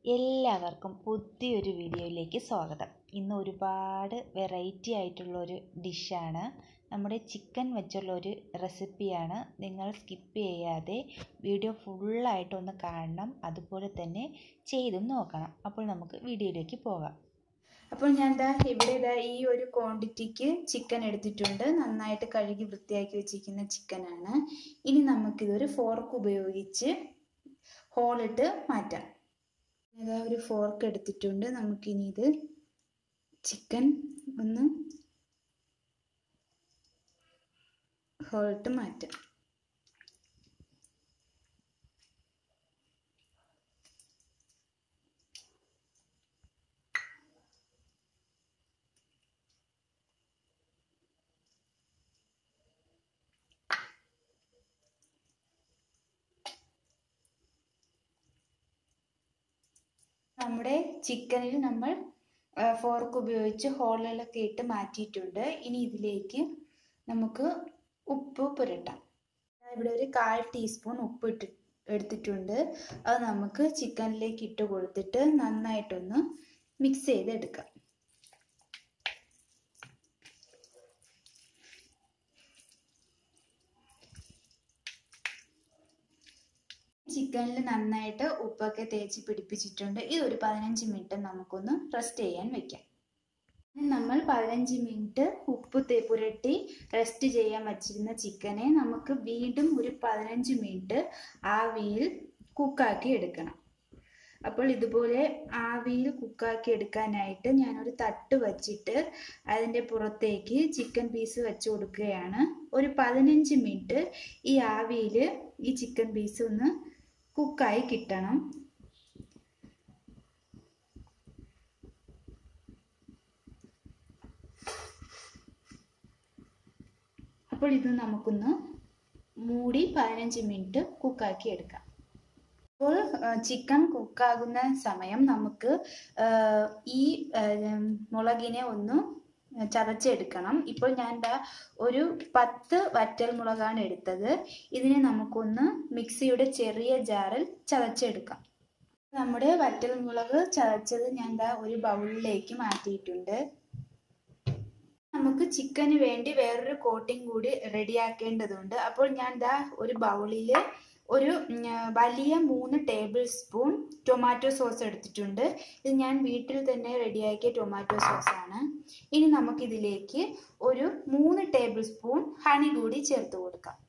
എല്ലാവർക്കും പുതിയൊരു വീഡിയോയിലേക്ക് സ്വാഗതം ഇന്ന് ഒരുപാട് വെറൈറ്റി ആയിട്ടുള്ളൊരു ഡിഷാണ് നമ്മുടെ ചിക്കൻ വെച്ചുള്ള ഒരു റെസിപ്പിയാണ് നിങ്ങൾ സ്കിപ്പ് ചെയ്യാതെ വീഡിയോ ഫുള്ളായിട്ടൊന്ന് കാണണം അതുപോലെ തന്നെ ചെയ്തും നോക്കണം അപ്പോൾ നമുക്ക് വീഡിയോയിലേക്ക് പോകാം അപ്പോൾ ഞാൻ ദാ ഇവിടെ ഇതാ ഈ ഒരു ക്വാണ്ടിറ്റിക്ക് ചിക്കൻ എടുത്തിട്ടുണ്ട് നന്നായിട്ട് കഴുകി വൃത്തിയാക്കി വെച്ചിരിക്കുന്ന ചിക്കനാണ് ഇനി നമുക്കിതൊരു ഫോർക്ക് ഉപയോഗിച്ച് ഹോളിട്ട് മാറ്റാം ഇതാ ഒരു ഫോർക്ക് എടുത്തിട്ടുണ്ട് നമുക്കിനി ഇത് ചിക്കൻ ഒന്ന് ഹോളിട്ട് മാറ്റാം നമ്മുടെ ചിക്കനിൽ നമ്മൾ ഫോർക്ക് ഉപയോഗിച്ച് ഹോളുകളൊക്കെ ഇട്ട് മാറ്റിയിട്ടുണ്ട് ഇനി ഇതിലേക്ക് നമുക്ക് ഉപ്പ് പുരട്ടാം ഇവിടെ ഒരു കാൽ ടീസ്പൂൺ ഉപ്പ് ഇട്ട് എടുത്തിട്ടുണ്ട് അത് നമുക്ക് ചിക്കനിലേക്ക് ഇട്ട് കൊടുത്തിട്ട് നന്നായിട്ടൊന്ന് മിക്സ് ചെയ്തെടുക്കാം ചിക്കനിൽ നന്നായിട്ട് ഉപ്പൊക്കെ തേച്ച് പിടിപ്പിച്ചിട്ടുണ്ട് ഇത് ഒരു പതിനഞ്ച് മിനിറ്റ് നമുക്കൊന്ന് റെസ്റ്റ് ചെയ്യാൻ വെക്കാം നമ്മൾ പതിനഞ്ച് മിനിറ്റ് ഉപ്പ് തേ പുരട്ടി റെസ്റ്റ് ചെയ്യാൻ വച്ചിരുന്ന ചിക്കനെ നമുക്ക് വീണ്ടും ഒരു പതിനഞ്ച് മിനിറ്റ് ആവിയിൽ കുക്കാക്കി എടുക്കണം അപ്പോൾ ഇതുപോലെ ആവിയിൽ കുക്കാക്കി എടുക്കാനായിട്ട് ഞാനൊരു തട്ട് വച്ചിട്ട് അതിൻ്റെ പുറത്തേക്ക് ചിക്കൻ പീസ് വെച്ച് കൊടുക്കുകയാണ് ഒരു പതിനഞ്ച് മിനിറ്റ് ഈ ആവിയിൽ ഈ ചിക്കൻ പീസ് ഒന്ന് കുക്കായി കിട്ടണം അപ്പോൾ ഇത് നമുക്കൊന്ന് മൂടി പതിനഞ്ച് മിനിറ്റ് കുക്കാക്കി എടുക്കാം അപ്പോൾ ചിക്കൻ കുക്കാകുന്ന സമയം നമുക്ക് ഈ മുളകിനെ ഒന്ന് ചതച്ചെടുക്കണം ഇപ്പോൾ ഞാൻ എന്താ ഒരു പത്ത് വറ്റൽ മുളകാണ് എടുത്തത് ഇതിനെ നമുക്കൊന്ന് മിക്സിയുടെ ചെറിയ ജാറിൽ ചതച്ചെടുക്കാം നമ്മുടെ വറ്റൽ മുളക് ചതച്ചത് ഞാൻ എന്താ ഒരു ബൗളിലേക്ക് മാറ്റിയിട്ടുണ്ട് നമുക്ക് ചിക്കന് വേണ്ടി വേറൊരു കോട്ടിംഗ് കൂടി റെഡിയാക്കേണ്ടതുണ്ട് അപ്പോൾ ഞാൻ ദാ ഒരു ബൗളിൽ ഒരു വലിയ മൂന്ന് ടേബിൾ സ്പൂൺ ടൊമാറ്റോ സോസ് എടുത്തിട്ടുണ്ട് ഇത് ഞാൻ വീട്ടിൽ തന്നെ റെഡിയാക്കിയ ടൊമാറ്റോ സോസ് ആണ് ഇനി നമുക്കിതിലേക്ക് ഒരു മൂന്ന് ടേബിൾ സ്പൂൺ ഹണി കൂടി ചേർത്ത് കൊടുക്കാം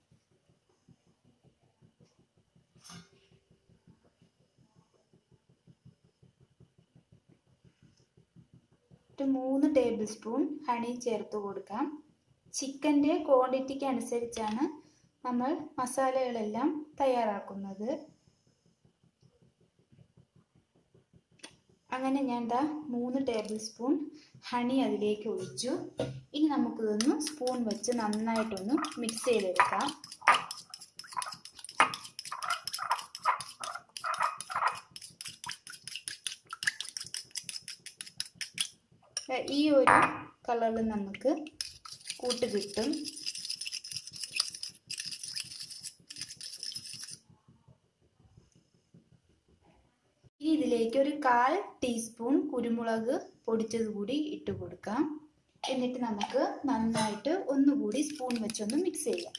ഒരു മൂന്ന് ടേബിൾ സ്പൂൺ ഹണി ചേർത്ത് കൊടുക്കാം ചിക്കൻ്റെ ക്വാണ്ടിറ്റിക്ക് അനുസരിച്ചാണ് നമ്മൾ മസാലകളെല്ലാം തയ്യാറാക്കുന്നത് അങ്ങനെ ഞാൻ ദാ മൂന്ന് ടേബിൾ സ്പൂൺ ഹണി അതിലേക്ക് ഒഴിച്ചു ഇനി നമുക്കിതൊന്ന് സ്പൂൺ വെച്ച് നന്നായിട്ടൊന്ന് മിക്സ് ചെയ്തെടുക്കാം ഈ ഒരു കളറിൽ നമുക്ക് കൂട്ട് കിട്ടും ഇനി ഇതിലേക്ക് ഒരു കാൽ ടീസ്പൂൺ കുരുമുളക് പൊടിച്ചത് കൂടി ഇട്ട് കൊടുക്കാം എന്നിട്ട് നമുക്ക് നന്നായിട്ട് ഒന്നുകൂടി സ്പൂൺ വെച്ചൊന്ന് മിക്സ് ചെയ്യാം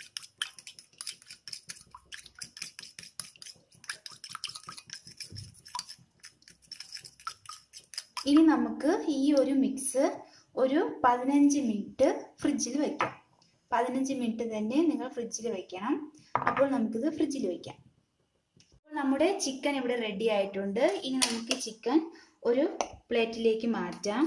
ഇനി നമുക്ക് ഈ ഒരു മിക്സ് ഒരു പതിനഞ്ച് മിനിറ്റ് ഫ്രിഡ്ജിൽ വെക്കാം പതിനഞ്ച് മിനിറ്റ് തന്നെ നിങ്ങൾ ഫ്രിഡ്ജിൽ വെക്കണം അപ്പോൾ നമുക്കിത് ഫ്രിഡ്ജിൽ വെക്കാം അപ്പോൾ നമ്മുടെ ചിക്കൻ ഇവിടെ റെഡി ആയിട്ടുണ്ട് ഇനി നമുക്ക് ചിക്കൻ ഒരു പ്ലേറ്റിലേക്ക് മാറ്റാം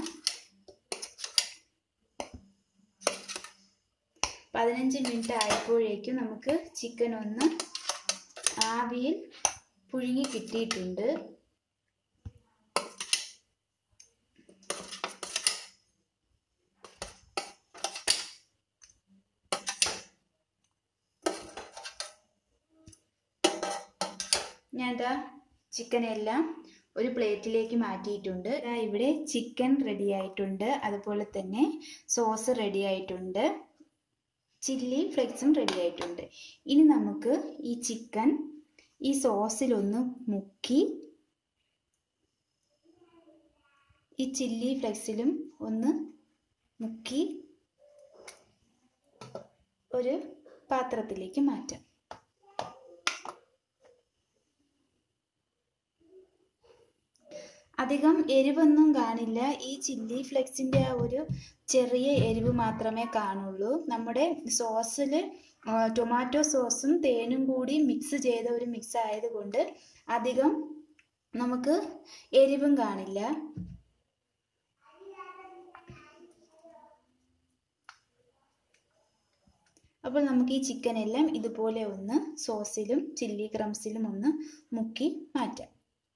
പതിനഞ്ച് മിനിറ്റ് ആയപ്പോഴേക്കും നമുക്ക് ചിക്കൻ ഒന്ന് ആവിയിൽ പുഴുങ്ങി കിട്ടിയിട്ടുണ്ട് ഞാൻ ഇതാ ചിക്കനെല്ലാം ഒരു പ്ലേറ്റിലേക്ക് മാറ്റിയിട്ടുണ്ട് ഇവിടെ ചിക്കൻ റെഡി ആയിട്ടുണ്ട് അതുപോലെ തന്നെ സോസ് റെഡി ആയിട്ടുണ്ട് ചില്ലി ഫ്ലെക്സും റെഡി ആയിട്ടുണ്ട് ഇനി നമുക്ക് ഈ ചിക്കൻ ഈ സോസിലൊന്ന് മുക്കി ഈ ചില്ലി ഫ്ലെക്സിലും ഒന്ന് മുക്കി ഒരു പാത്രത്തിലേക്ക് മാറ്റാം അധികം എരിവൊന്നും കാണില്ല ഈ ചില്ലി ഫ്ലെക്സിൻ്റെ ആ ഒരു ചെറിയ എരിവ് മാത്രമേ കാണുള്ളൂ നമ്മുടെ സോസിൽ ടൊമാറ്റോ സോസും തേനും കൂടി മിക്സ് ചെയ്ത ഒരു മിക്സ് ആയതുകൊണ്ട് അധികം നമുക്ക് എരിവും കാണില്ല അപ്പോൾ നമുക്ക് ഈ ചിക്കൻ എല്ലാം ഇതുപോലെ ഒന്ന് സോസിലും ചില്ലി ക്രംസിലും ഒന്ന് മുക്കി മാറ്റാം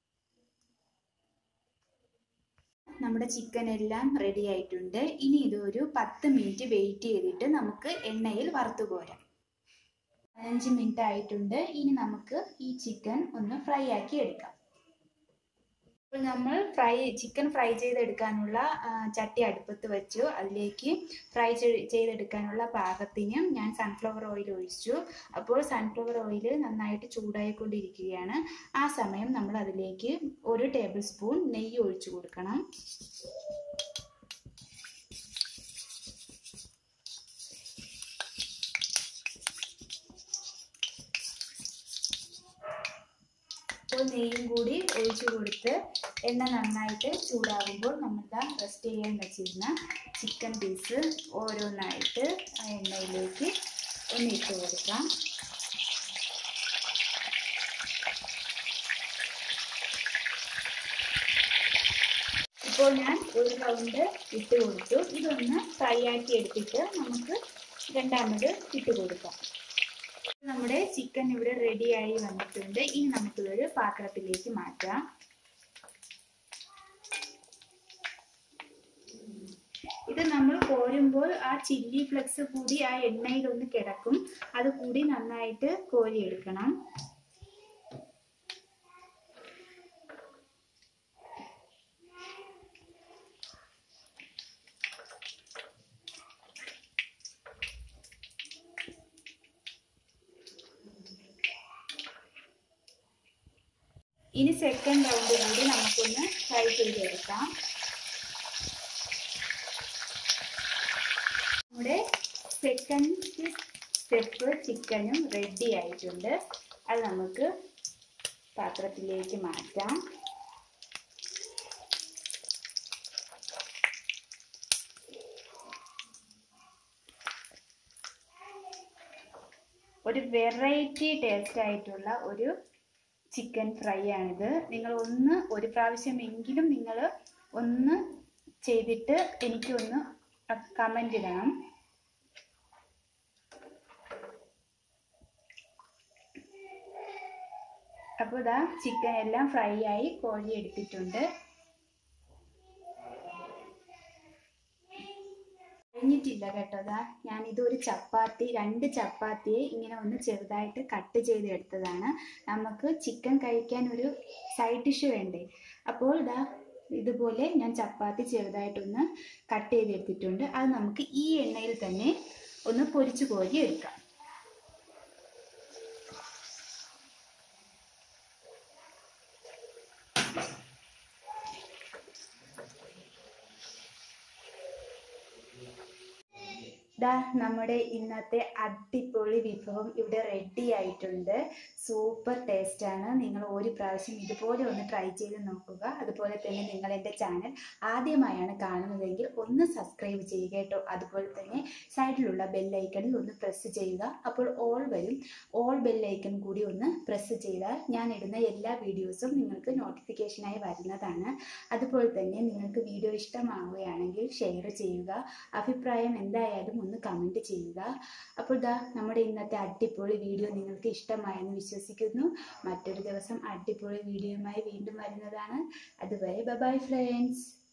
നമ്മുടെ ചിക്കൻ എല്ലാം റെഡി ആയിട്ടുണ്ട് ഇനി ഇതൊരു പത്ത് മിനിറ്റ് വെയിറ്റ് ചെയ്തിട്ട് നമുക്ക് എണ്ണയിൽ വറുത്തു കോരാം പതിനഞ്ച് മിനിറ്റ് ആയിട്ടുണ്ട് ഇനി നമുക്ക് ഈ ചിക്കൻ ഒന്ന് ഫ്രൈ ആക്കി എടുക്കാം അപ്പോൾ നമ്മൾ ഫ്രൈ ചിക്കൻ ഫ്രൈ ചെയ്തെടുക്കാനുള്ള ചട്ടി അടുപ്പത്ത് വെച്ചു അതിലേക്ക് ഫ്രൈ ചെയ്തെടുക്കാനുള്ള പാകത്തിന് ഞാൻ സൺഫ്ലവർ ഓയിൽ ഒഴിച്ചു അപ്പോൾ സൺഫ്ലവർ ഓയിൽ നന്നായിട്ട് ചൂടായിക്കൊണ്ടിരിക്കുകയാണ് ആ സമയം നമ്മൾ അതിലേക്ക് ഒരു ടേബിൾ സ്പൂൺ നെയ്യ് ഒഴിച്ചു കൊടുക്കണം അപ്പോൾ നെയ്യും കൂടി ഒഴിച്ചു കൊടുത്ത് എണ്ണ നന്നായിട്ട് ചൂടാകുമ്പോൾ നമ്മൾ റെസ്റ്റ് ചെയ്യാൻ വെച്ചിരുന്ന ചിക്കൻ പീസ് ഓരോന്നായിട്ട് ആ എണ്ണയിലേക്ക് ഒന്ന് ഇട്ട് കൊടുക്കാം ഇപ്പോൾ ഞാൻ ഒരു റൗണ്ട് ഇട്ട് കൊടുത്തു ഇതൊന്ന് ഫ്രൈ ആക്കി എടുത്തിട്ട് നമുക്ക് രണ്ടാമത് ഇട്ട് കൊടുക്കാം നമ്മുടെ ചിക്കൻ ഇവിടെ റെഡിയായി വന്നിട്ടുണ്ട് ഇനി നമുക്കിതൊരു പാത്രത്തിലേക്ക് മാറ്റാം ഇത് നമ്മൾ കോരുമ്പോൾ ആ ചില്ലി ഫ്ലെക്സ് കൂടി ആ എണ്ണയിൽ ഒന്ന് കിടക്കും അത് കൂടി നന്നായിട്ട് കോരിയെടുക്കണം ഇനി സെക്കൻഡ് റൗണ്ട് കൂടി നമുക്കൊന്ന് ഫ്രൈ ചെയ്തെടുക്കാം നമ്മുടെ സെക്കൻഡ് സ്റ്റെപ്പ് ചിക്കനും റെഡി ആയിട്ടുണ്ട് അത് നമുക്ക് പാത്രത്തിലേക്ക് മാറ്റാം ഒരു വെറൈറ്റി ടേസ്റ്റ് ആയിട്ടുള്ള ഒരു ചിക്കൻ ഫ്രൈ ആണിത് നിങ്ങൾ ഒന്ന് ഒരു പ്രാവശ്യമെങ്കിലും നിങ്ങൾ ഒന്ന് ചെയ്തിട്ട് എനിക്കൊന്ന് കമൻ്റ് ഇടണം അപ്പോൾ ഇതാ ചിക്കൻ എല്ലാം ഫ്രൈ ആയി കോഴി എടുത്തിട്ടുണ്ട് കഴിഞ്ഞിട്ടില്ല കേട്ടോ ദാ ഞാൻ ഇതൊരു ചപ്പാത്തി രണ്ട് ചപ്പാത്തിയെ ഇങ്ങനെ ഒന്ന് ചെറുതായിട്ട് കട്ട് ചെയ്ത് എടുത്തതാണ് നമുക്ക് ചിക്കൻ കഴിക്കാൻ ഒരു സൈഡ് ഡിഷ് വേണ്ടേ അപ്പോൾ ഇതാ ഇതുപോലെ ഞാൻ ചപ്പാത്തി ചെറുതായിട്ടൊന്ന് കട്ട് ചെയ്തെടുത്തിട്ടുണ്ട് അത് നമുക്ക് ഈ എണ്ണയിൽ തന്നെ ഒന്ന് പൊരിച്ചു കോരി എടുക്കാം ദാ നമ്മുടെ ഇന്നത്തെ അടിപൊളി വിഭവം ഇവിടെ റെഡി ആയിട്ടുണ്ട് സൂപ്പർ ടേസ്റ്റാണ് നിങ്ങൾ ഒരു പ്രാവശ്യം ഇതുപോലെ ഒന്ന് ട്രൈ ചെയ്ത് നോക്കുക അതുപോലെ തന്നെ നിങ്ങൾ എൻ്റെ ചാനൽ ആദ്യമായാണ് കാണുന്നതെങ്കിൽ ഒന്ന് സബ്സ്ക്രൈബ് ചെയ്യുക കേട്ടോ അതുപോലെ തന്നെ സൈഡിലുള്ള ബെല്ലൈക്കണിൽ ഒന്ന് പ്രസ് ചെയ്യുക അപ്പോൾ ഓൾ വരും ഓൾ ബെല്ലൈക്കൺ കൂടി ഒന്ന് പ്രസ് ചെയ്താൽ ഞാൻ ഇടുന്ന എല്ലാ വീഡിയോസും നിങ്ങൾക്ക് നോട്ടിഫിക്കേഷനായി വരുന്നതാണ് അതുപോലെ തന്നെ നിങ്ങൾക്ക് വീഡിയോ ഇഷ്ടമാവുകയാണെങ്കിൽ ഷെയർ ചെയ്യുക അഭിപ്രായം എന്തായാലും ഒന്ന് കമൻറ്റ് ചെയ്യുക അപ്പോൾ ദാ നമ്മുടെ ഇന്നത്തെ അടിപൊളി വീഡിയോ നിങ്ങൾക്ക് ഇഷ്ടമായെന്ന് വിശ്വസിക്കുന്നു മറ്റൊരു ദിവസം അടിപൊളി വീഡിയോയുമായി വീണ്ടും വരുന്നതാണ് അതുവരെ ബൈ ഫ്രണ്ട്സ്